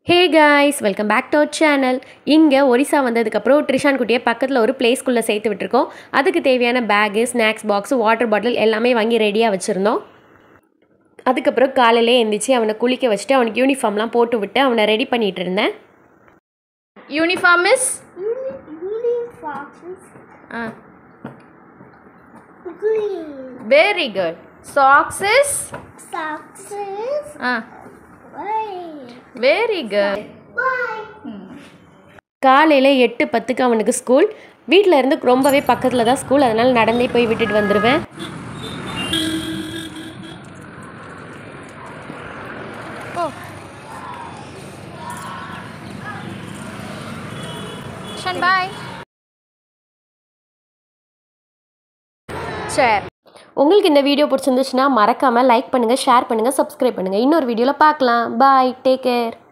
Hey guys welcome back to our channel இங்கே ஒரிசா வந்ததுக்கப்புறம் ட்ரிஷான் குட்டியை பக்கத்தில் ஒரு பிளேஸ்க்குள்ளே சேர்த்து விட்டுருக்கோம் அதுக்கு தேவையான bag snacks box water bottle எல்லாமே வாங்கி ரெடியாக வச்சுருந்தோம் அதுக்கப்புறம் காலையிலே எழுந்திரிச்சு அவனை குளிக்க வச்சுட்டு அவனுக்கு யூனிஃபார்ம்லாம் போட்டு விட்டு அவனை ரெடி பண்ணிகிட்டு இருந்தேன் Uniform is? Uniforms Uh, green. very good. Socks is? Socks is Uh, white. very good. Bye. காலையில் எட்டு பத்துக்கு அவனுக்கு ஸ்கூல் வீட்டில் இருந்து ரொம்பவே பக்கத்தில் தான் ஸ்கூல் அதனால் நடந்தே போய் விட்டுட்டு வந்துடுவேன் Oh. Shan, bye. சரி உங்களுக்கு இந்த வீடியோ பிடிச்சிருந்துச்சுன்னா மறக்காமல் லைக் பண்ணுங்கள் ஷேர் பண்ணுங்கள் சப்ஸ்கிரைப் பண்ணுங்கள் இன்னொரு வீடியோவில் பார்க்கலாம் பாய் டேக் கேர்